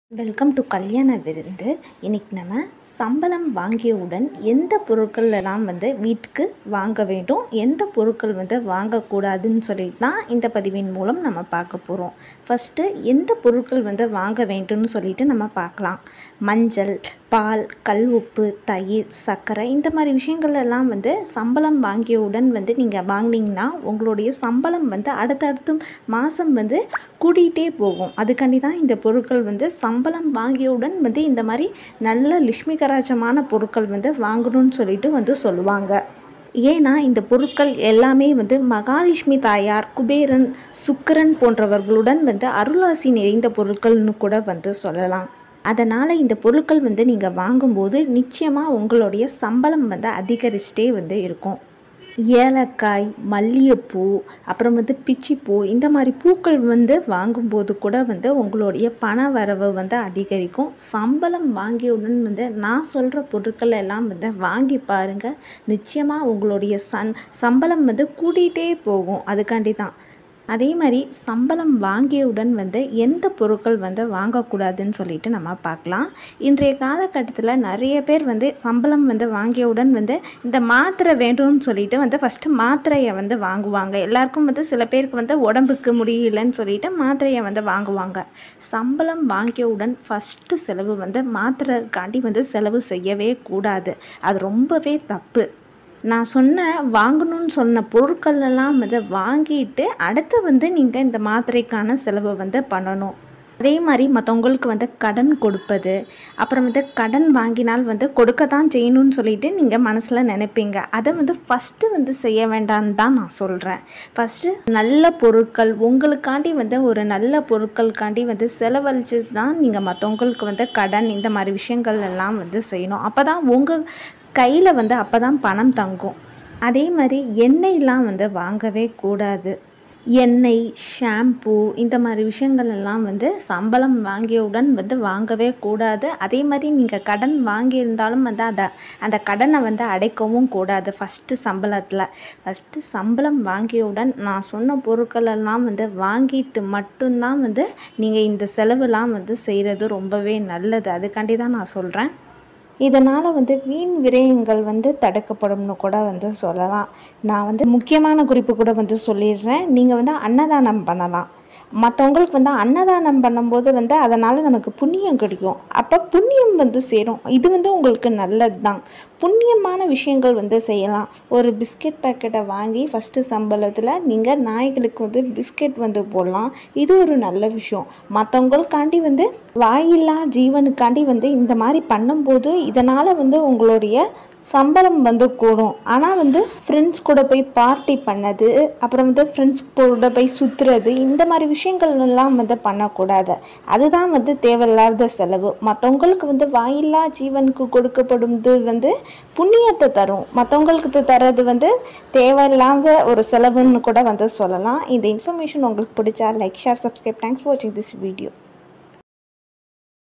welcome to கல்யாண விருந்து இன்னைக்கு நம்ம சம்பளம் வாங்கியவுடன் எந்த பொருட்கள் எல்லாம் வந்து வீட்டுக்கு வாங்க வேண்டும் எந்த பொருட்கள் வந்து வாங்கக்கூடாதுன்னு சொல்லிட்டு தான் இந்த பதிவின் மூலம் நம்ம பார்க்க போகிறோம் ஃபஸ்ட்டு எந்த பொருட்கள் வந்து வாங்க வேண்டும்னு சொல்லிட்டு நம்ம பார்க்கலாம் மஞ்சள் பால் கல் உப்பு தயிர் சர்க்கரை இந்த மாதிரி விஷயங்கள் எல்லாம் வந்து சம்பளம் வாங்கியவுடன் வந்து நீங்கள் வாங்கினீங்கன்னா உங்களுடைய சம்பளம் வந்து அடுத்தடுத்து மாதம் வந்து கூடிட்டே போகும் அதுக்காண்டி தான் இந்த பொருட்கள் வந்து சம்பளம் வாங்கியவுடன் வந்து இந்த மாதிரி நல்ல லட்சுமிகராஜமான பொருட்கள் வந்து வாங்கணும்னு சொல்லிட்டு வந்து சொல்லுவாங்க ஏன்னா இந்த பொருட்கள் எல்லாமே வந்து மகாலட்சுமி தாயார் குபேரன் சுக்கிரன் போன்றவர்களுடன் வந்து அருளாசி நிறைந்த பொருட்கள்னு கூட வந்து சொல்லலாம் அதனால் இந்த பொருட்கள் வந்து நீங்கள் வாங்கும்போது நிச்சயமாக உங்களுடைய சம்பளம் வந்து அதிகரிச்சிட்டே வந்து இருக்கும் ஏலக்காய் மல்லிகைப்பூ அப்புறம் வந்து பிச்சிப்பூ இந்த மாதிரி பூக்கள் வந்து வாங்கும்போது கூட வந்து உங்களுடைய பண வரவு வந்து அதிகரிக்கும் சம்பளம் வாங்கியவுடன் வந்து நான் சொல்கிற பொருட்கள் எல்லாம் வந்து வாங்கி பாருங்கள் நிச்சயமாக உங்களுடைய சன் சம்பளம் வந்து கூட்டிகிட்டே போகும் அதுக்காண்டி தான் அதே மாதிரி சம்பளம் வாங்கியவுடன் வந்து எந்த பொருட்கள் வந்து வாங்கக்கூடாதுன்னு சொல்லிட்டு நம்ம பார்க்கலாம் இன்றைய காலகட்டத்தில் நிறைய பேர் வந்து சம்பளம் வந்து வாங்கியவுடன் வந்து இந்த மாத்திரை வேண்டும்னு சொல்லிட்டு வந்து ஃபஸ்ட்டு மாத்திரையை வந்து வாங்குவாங்க எல்லாருக்கும் வந்து சில பேருக்கு வந்து உடம்புக்கு முடியலன்னு சொல்லிட்டு மாத்திரையை வந்து வாங்குவாங்க சம்பளம் வாங்கியவுடன் ஃபஸ்ட்டு செலவு வந்து மாத்திரைக்காண்டி வந்து செலவு செய்யவே கூடாது அது ரொம்பவே தப்பு நான் சொன்ன வாங்கணும்னு சொன்ன பொருட்கள் எல்லாம் வந்து வாங்கிட்டு அடுத்து வந்து நீங்கள் இந்த மாத்திரைக்கான செலவை வந்து பண்ணணும் அதே மாதிரி மற்றவங்களுக்கு வந்து கடன் கொடுப்பது அப்புறம் வந்து கடன் வாங்கினால் வந்து கொடுக்க தான் செய்யணும்னு சொல்லிட்டு நீங்கள் மனசில் நினைப்பீங்க அதை வந்து ஃபஸ்ட்டு வந்து செய்ய வேண்டாம்னு தான் நான் சொல்கிறேன் ஃபஸ்ட்டு நல்ல பொருட்கள் உங்களுக்காண்டி வந்து ஒரு நல்ல பொருட்களுக்காண்டி வந்து செலவழிச்சு தான் நீங்கள் மற்றவங்களுக்கு வந்து கடன் இந்த மாதிரி விஷயங்கள் எல்லாம் வந்து செய்யணும் அப்போ தான் உங்கள் கையில் வந்து அப்போ தான் பணம் தங்கும் அதே மாதிரி எண்ணெய்லாம் வந்து வாங்கவே கூடாது எண்ணெய் ஷாம்பு இந்த மாதிரி விஷயங்கள் எல்லாம் வந்து சம்பளம் வாங்கியவுடன் வந்து வாங்கவே கூடாது அதே மாதிரி நீங்கள் கடன் வாங்கியிருந்தாலும் வந்து அதை அந்த கடனை வந்து அடைக்கவும் கூடாது ஃபஸ்ட்டு சம்பளத்தில் ஃபஸ்ட்டு சம்பளம் வாங்கியவுடன் நான் சொன்ன பொருட்கள் எல்லாம் வந்து வாங்கிட்டு மட்டும்தான் வந்து நீங்கள் இந்த செலவுலாம் வந்து செய்கிறது ரொம்பவே நல்லது அதுக்காண்டி தான் நான் சொல்கிறேன் இதனால் வந்து வீண் விரயங்கள் வந்து தடுக்கப்படும்னு கூட வந்து சொல்லலாம் நான் வந்து முக்கியமான குறிப்பு கூட வந்து சொல்லிடுறேன் நீங்கள் வந்து அன்னதானம் பண்ணலாம் மற்றவங்களுக்கு வந்து அன்னதானம் பண்ணும்போது வந்து அதனால் நமக்கு புண்ணியம் கிடைக்கும் அப்போ புண்ணியம் வந்து சேரும் இது வந்து உங்களுக்கு நல்லது தான் புண்ணியமான விஷயங்கள் வந்து செய்யலாம் ஒரு பிஸ்கெட் பேக்கெட்டை வாங்கி ஃபஸ்ட்டு சம்பளத்தில் நீங்கள் நாய்களுக்கு வந்து பிஸ்கெட் வந்து போடலாம் இது ஒரு நல்ல விஷயம் மற்றவங்களுக்காண்டி வந்து வாயில்லா ஜீவனுக்காண்டி வந்து இந்த மாதிரி பண்ணும்போது இதனால் வந்து உங்களுடைய சம்பளம் வந்து கூடும் ஆனால் வந்து ஃப்ரெண்ட்ஸ் கூட போய் பார்ட்டி பண்ணது அப்புறம் வந்து ஃப்ரெண்ட்ஸ் கூட போய் சுற்றுறது இந்த மாதிரி விஷயங்கள் எல்லாம் வந்து பண்ணக்கூடாது அதுதான் வந்து தேவையில்லாத செலவு மற்றவங்களுக்கு வந்து வாயில்லா ஜீவனுக்கு கொடுக்கப்படுவது வந்து புண்ணியத்தை தரும் மற்றவங்களுக்கு தர்றது வந்து தேவையில்லாத ஒரு செலவுன்னு கூட வந்து சொல்லலாம் இந்த இன்ஃபர்மேஷன் உங்களுக்கு பிடிச்சா like share subscribe thanks for வாட்சிங் திஸ் வீடியோ